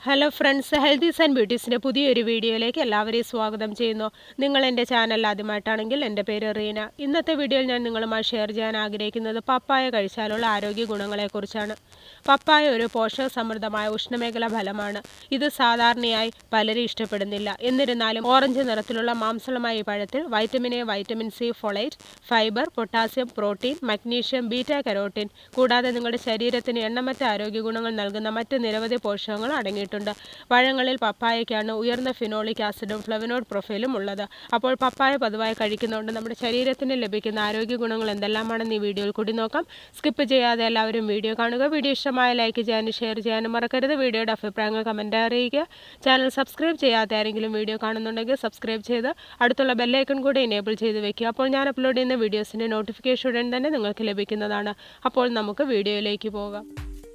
hello friends healthies and ബ്യൂട്ടീസിൻ്റെ പുതിയൊരു വീഡിയോയിലേക്ക് എല്ലാവരെയും സ്വാഗതം ചെയ്യുന്നു നിങ്ങൾ എൻ്റെ ചാനൽ ആദ്യമായിട്ടാണെങ്കിൽ എൻ്റെ പേര് റീന ഇന്നത്തെ വീഡിയോയിൽ ഞാൻ നിങ്ങളുമായി ഷെയർ ചെയ്യാൻ ആഗ്രഹിക്കുന്നത് പപ്പായ കഴിച്ചാലുള്ള ആരോഗ്യ ഗുണങ്ങളെക്കുറിച്ചാണ് പപ്പായ ഒരു പോഷക സമൃദ്ധമായ ഉഷ്ണമേഖല ഫലമാണ് ഇത് സാധാരണയായി പലരും ഇഷ്ടപ്പെടുന്നില്ല എന്നിരുന്നാലും ഓറഞ്ച് നിറത്തിലുള്ള മാംസളമായ ഈ പഴത്തിൽ vitamin A vitamin C folate fibre potassium protein magnesium beta carotene കൂടാതെ നിങ്ങളുടെ ശരീരത്തിന് എണ്ണമറ്റ ആരോഗ്യ ഗുണങ്ങൾ നൽകുന്ന മറ്റ് നിരവധി പോഷകങ്ങൾ അടങ്ങിയിട്ടുണ്ട് പഴങ്ങളിൽ പപ്പായയ്ക്കാണ് ഉയർന്ന ഫിനോളിക് ആസിഡും ഫ്ലവനോഡ് പ്രൊഫൈലും ഉള്ളത് അപ്പോൾ പപ്പായ പതിവായി കഴിക്കുന്നതുകൊണ്ട് നമ്മുടെ ശരീരത്തിന് ലഭിക്കുന്ന ആരോഗ്യ ഗുണങ്ങൾ എന്തെല്ലാമാണെന്ന് ഈ വീഡിയോയിൽ കൂടി നോക്കാം സ്കിപ്പ് ചെയ്യാതെ എല്ലാവരും വീഡിയോ കാണുക വീഡിയോ ഇഷ്ടമായ ലൈക്ക് ചെയ്യാനും ഷെയർ ചെയ്യാനും മറക്കരുത് വീഡിയോയുടെ അഭിപ്രായങ്ങൾ കമൻറ്റ് അറിയിക്കുക ചാനൽ സബ്സ്ക്രൈബ് ചെയ്യാത്ത ആരെങ്കിലും വീഡിയോ കാണുന്നുണ്ടെങ്കിൽ സബ്സ്ക്രൈബ് ചെയ്ത് അടുത്തുള്ള ബെല്ലൈക്കൺ കൂടി എനേബിൾ ചെയ്ത് വെക്കുക അപ്പോൾ ഞാൻ അപ്ലോഡ് ചെയ്യുന്ന വീഡിയോസിൻ്റെ നോട്ടിഫിക്കേഷൻ ഉടൻ തന്നെ നിങ്ങൾക്ക് ലഭിക്കുന്നതാണ് അപ്പോൾ നമുക്ക് വീഡിയോയിലേക്ക് പോകാം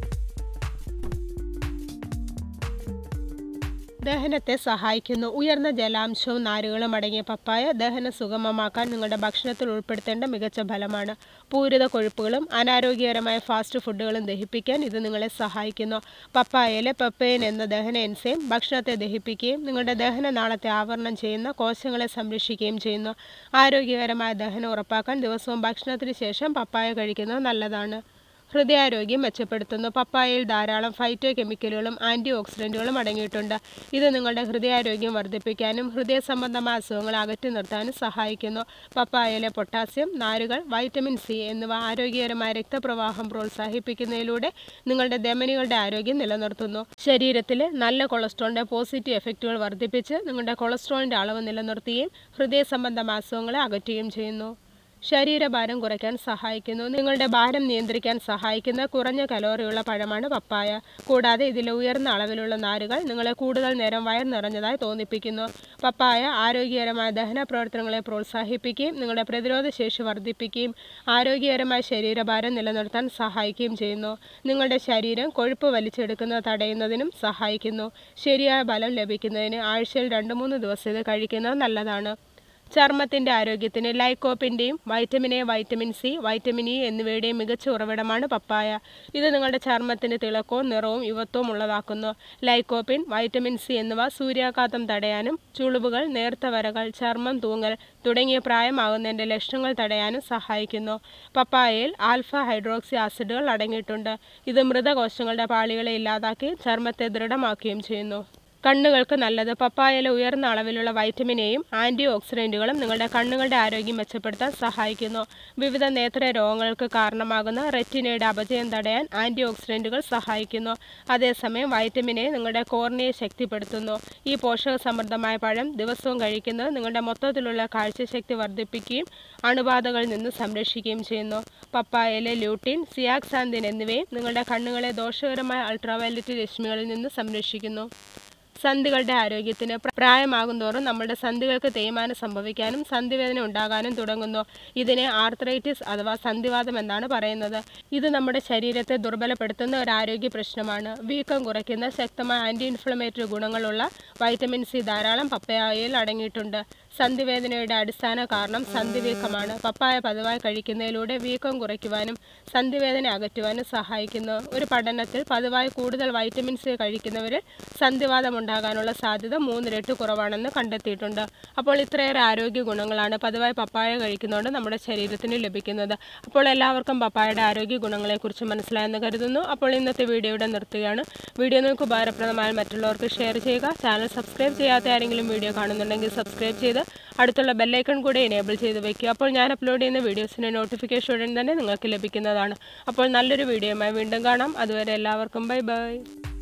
ദഹനത്തെ സഹായിക്കുന്നു ഉയർന്ന ജലാംശവും നാരുകളും അടങ്ങിയ പപ്പായ ദഹനം സുഗമമാക്കാൻ നിങ്ങളുടെ ഭക്ഷണത്തിൽ ഉൾപ്പെടുത്തേണ്ട മികച്ച ഫലമാണ് പൂരിത കൊഴുപ്പുകളും അനാരോഗ്യകരമായ ഫാസ്റ്റ് ഫുഡുകളും ദഹിപ്പിക്കാൻ ഇത് നിങ്ങളെ സഹായിക്കുന്നു പപ്പായയിലെ പെപ്പൈൻ എന്ന ദഹന എൻസൈം ഭക്ഷണത്തെ ദഹിപ്പിക്കുകയും നിങ്ങളുടെ ദഹനനാളത്തെ ആവരണം ചെയ്യുന്ന കോശങ്ങളെ സംരക്ഷിക്കുകയും ചെയ്യുന്നു ആരോഗ്യകരമായ ദഹനം ഉറപ്പാക്കാൻ ദിവസവും ഭക്ഷണത്തിന് ശേഷം പപ്പായ കഴിക്കുന്നത് നല്ലതാണ് ഹൃദയാരോഗ്യം മെച്ചപ്പെടുത്തുന്നു പപ്പായയിൽ ധാരാളം ഫൈറ്റോ കെമിക്കലുകളും ആൻറ്റി ഓക്സിഡൻറ്റുകളും അടങ്ങിയിട്ടുണ്ട് ഇത് നിങ്ങളുടെ ഹൃദയാരോഗ്യം വർദ്ധിപ്പിക്കാനും ഹൃദയ സംബന്ധമായ അസുഖങ്ങൾ അകറ്റി നിർത്താനും സഹായിക്കുന്നു പപ്പായയിലെ പൊട്ടാസ്യം നാരുകൾ വൈറ്റമിൻ സി എന്നിവ ആരോഗ്യകരമായ രക്തപ്രവാഹം പ്രോത്സാഹിപ്പിക്കുന്നതിലൂടെ നിങ്ങളുടെ ധമനികളുടെ ആരോഗ്യം നിലനിർത്തുന്നു ശരീരത്തിലെ നല്ല കൊളസ്ട്രോളിൻ്റെ പോസിറ്റീവ് എഫക്റ്റുകൾ വർദ്ധിപ്പിച്ച് നിങ്ങളുടെ കൊളസ്ട്രോളിൻ്റെ അളവ് നിലനിർത്തുകയും ഹൃദയ സംബന്ധമായ അസുഖങ്ങളെ അകറ്റുകയും ചെയ്യുന്നു ശരീരഭാരം കുറയ്ക്കാൻ സഹായിക്കുന്നു നിങ്ങളുടെ ഭാരം നിയന്ത്രിക്കാൻ സഹായിക്കുന്ന കുറഞ്ഞ കലോറിയുള്ള പഴമാണ് പപ്പായ കൂടാതെ ഇതിലെ ഉയർന്ന അളവിലുള്ള നാരുകൾ നിങ്ങളെ കൂടുതൽ നേരം വയർ നിറഞ്ഞതായി തോന്നിപ്പിക്കുന്നു പപ്പായ ആരോഗ്യകരമായ ദഹന പ്രവർത്തനങ്ങളെ പ്രോത്സാഹിപ്പിക്കുകയും നിങ്ങളുടെ പ്രതിരോധ ശേഷി വർദ്ധിപ്പിക്കുകയും ആരോഗ്യകരമായ ശരീരഭാരം നിലനിർത്താൻ സഹായിക്കുകയും ചെയ്യുന്നു നിങ്ങളുടെ ശരീരം കൊഴുപ്പ് വലിച്ചെടുക്കുന്നത് തടയുന്നതിനും സഹായിക്കുന്നു ശരിയായ ബലം ലഭിക്കുന്നതിന് ആഴ്ചയിൽ രണ്ട് മൂന്ന് ദിവസം ഇത് കഴിക്കുന്നത് നല്ലതാണ് ചർമ്മത്തിൻ്റെ ആരോഗ്യത്തിന് ലൈക്കോപ്പിൻ്റെയും vitamin A vitamin C vitamin E എന്നിവയുടെയും മികച്ച ഉറവിടമാണ് പപ്പായ ഇത് നിങ്ങളുടെ ചർമ്മത്തിന് തിളക്കവും നിറവും യുവത്വവും ഉള്ളതാക്കുന്നു ലൈക്കോപ്പിൻ വൈറ്റമിൻ സി എന്നിവ സൂര്യാഘാതം തടയാനും ചുളിവുകൾ നേർത്ത വരകൾ ചർമ്മം തൂങ്ങൽ തുടങ്ങിയ പ്രായമാകുന്നതിൻ്റെ ലക്ഷണങ്ങൾ തടയാനും സഹായിക്കുന്നു പപ്പായയിൽ ആൽഫ ഹൈഡ്രോക്സി ആസിഡുകൾ അടങ്ങിയിട്ടുണ്ട് ഇത് മൃതകോശങ്ങളുടെ പാളികളെ ഇല്ലാതാക്കി ചർമ്മത്തെ ദൃഢമാക്കുകയും ചെയ്യുന്നു കണ്ണുകൾക്ക് നല്ലത് പപ്പായയിലെ ഉയർന്ന അളവിലുള്ള വൈറ്റമിൻ എയും ആൻറ്റി ഓക്സിഡൻറ്റുകളും നിങ്ങളുടെ കണ്ണുകളുടെ ആരോഗ്യം മെച്ചപ്പെടുത്താൻ സഹായിക്കുന്നു വിവിധ നേത്ര രോഗങ്ങൾക്ക് കാരണമാകുന്ന റെറ്റിനയുടെ അപജയം തടയാൻ ആൻറ്റി ഓക്സിഡൻറ്റുകൾ സഹായിക്കുന്നു അതേസമയം വൈറ്റമിൻ എ നിങ്ങളുടെ കോർണിയെ ശക്തിപ്പെടുത്തുന്നു ഈ പോഷക സമൃദ്ധമായ പഴം ദിവസവും കഴിക്കുന്നത് നിങ്ങളുടെ മൊത്തത്തിലുള്ള കാഴ്ചശക്തി വർദ്ധിപ്പിക്കുകയും അണുബാധകളിൽ നിന്ന് സംരക്ഷിക്കുകയും ചെയ്യുന്നു പപ്പായയിലെ ല്യൂട്ടിൻ സിയാക്സാന്തിൻ എന്നിവയും നിങ്ങളുടെ കണ്ണുകളെ ദോഷകരമായ അൾട്രാവയലറ്റ് രശ്മികളിൽ നിന്ന് സംരക്ഷിക്കുന്നു സന്ധികളുടെ ആരോഗ്യത്തിന് പ്രായമാകുന്തോറും നമ്മുടെ സന്ധികൾക്ക് തേയ്മാനം സംഭവിക്കാനും സന്ധിവേദന ഉണ്ടാകാനും തുടങ്ങുന്നു ഇതിനെ ആർത്രൈറ്റിസ് അഥവാ സന്ധിവാദം എന്നാണ് പറയുന്നത് ഇത് നമ്മുടെ ശരീരത്തെ ദുർബലപ്പെടുത്തുന്ന ഒരു ആരോഗ്യ പ്രശ്നമാണ് വീക്കം കുറയ്ക്കുന്ന ശക്തമായ ആൻറ്റി ഇൻഫ്ലമേറ്ററി ഗുണങ്ങളുള്ള വൈറ്റമിൻ സി ധാരാളം പപ്പയായയിൽ അടങ്ങിയിട്ടുണ്ട് സന്ധിവേദനയുടെ അടിസ്ഥാന കാരണം സന്ധിവീക്കമാണ് പപ്പായ പതിവായി കഴിക്കുന്നതിലൂടെ വീക്കം കുറയ്ക്കുവാനും സന്ധിവേദന അകറ്റുവാനും സഹായിക്കുന്നു ഒരു പഠനത്തിൽ പതിവായി കൂടുതൽ വൈറ്റമിൻ സി കഴിക്കുന്നവരിൽ സന്ധിവാദം ഉണ്ടാകാനുള്ള സാധ്യത മൂന്നിരട്ടി കുറവാണെന്ന് കണ്ടെത്തിയിട്ടുണ്ട് അപ്പോൾ ഇത്രയേറെ ആരോഗ്യ ഗുണങ്ങളാണ് പതിവായി പപ്പായ കഴിക്കുന്നതുകൊണ്ട് നമ്മുടെ ശരീരത്തിന് ലഭിക്കുന്നത് അപ്പോൾ എല്ലാവർക്കും പപ്പായയുടെ ആരോഗ്യ ഗുണങ്ങളെക്കുറിച്ച് മനസ്സിലായെന്ന് കരുതുന്നു അപ്പോൾ ഇന്നത്തെ വീഡിയോയുടെ നിർത്തുകയാണ് വീഡിയോ നിങ്ങൾക്ക് ഉപകാരപ്രദമായ മറ്റുള്ളവർക്ക് ഷെയർ ചെയ്യുക ചാനൽ സബ്സ്ക്രൈബ് ചെയ്യാത്ത ആരെങ്കിലും വീഡിയോ കാണുന്നുണ്ടെങ്കിൽ സബ്സ്ക്രൈബ് ചെയ്ത് അടുത്തുള്ള ബെല്ലൈക്കൺ കൂടി എനേബിൾ ചെയ്ത് വെക്കുക അപ്പോൾ ഞാൻ അപ്ലോഡ് ചെയ്യുന്ന വീഡിയോസിൻ്റെ നോട്ടിഫിക്കേഷൻ ഉടൻ തന്നെ നിങ്ങൾക്ക് ലഭിക്കുന്നതാണ് അപ്പോൾ നല്ലൊരു വീഡിയോയുമായി വീണ്ടും കാണാം അതുവരെ എല്ലാവർക്കും ബൈ ബൈ